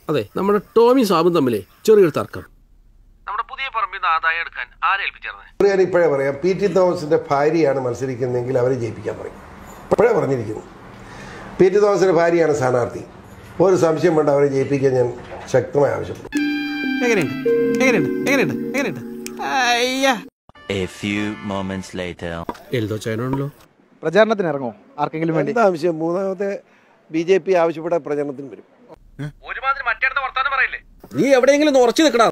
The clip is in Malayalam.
അതെ നമ്മുടെ ടോമി സാബും തമ്മിലേ ചെറിയൊരു തർക്കം നമ്മുടെ പുതിയ പറമ്പിൽ നിന്ന് ആദായം എടുക്കാൻ ആരെ ഏൽപ്പിച്ചേർന്നത് ഒരു കാര്യം ഇപ്പോഴേ പറയാം പി ടി തോമസിന്റെ ഭാര്യയാണ് മത്സരിക്കുന്നതെങ്കിൽ അവരെ ജയിപ്പിക്കാൻ പറയും ഇപ്പോഴേ പറഞ്ഞിരിക്കുന്നു പി ടി തോമസിന്റെ ഭാര്യയാണ് സ്ഥാനാർത്ഥി ഒരു സംശയം വേണ്ട അവരെ ജയിപ്പിക്കാൻ ഞാൻ ശക്തമായി ആവശ്യപ്പെടും എങ്ങനെയുണ്ട് എങ്ങനെയുണ്ട് എങ്ങനെയുണ്ട് എങ്ങനെയുണ്ട് അയ്യാ A few moments later. Eldho ചൈനാണല്ലോ പ്രചാരണത്തിന് ഇറങ്ങോ ആർക്കെങ്കിലും വേണ്ടി എന്താ ആവശ്യം മൂന്നാമത്തെ ബി ജെ പി ആവശ്യപ്പെട്ട പ്രചരണത്തിന് വരും ഒരുമാതിരി മറ്റേടത്ത് വർത്താനം പറയില്ലേ നീ എവിടെയെങ്കിലും ഉറച്ചു നിൽക്കടാ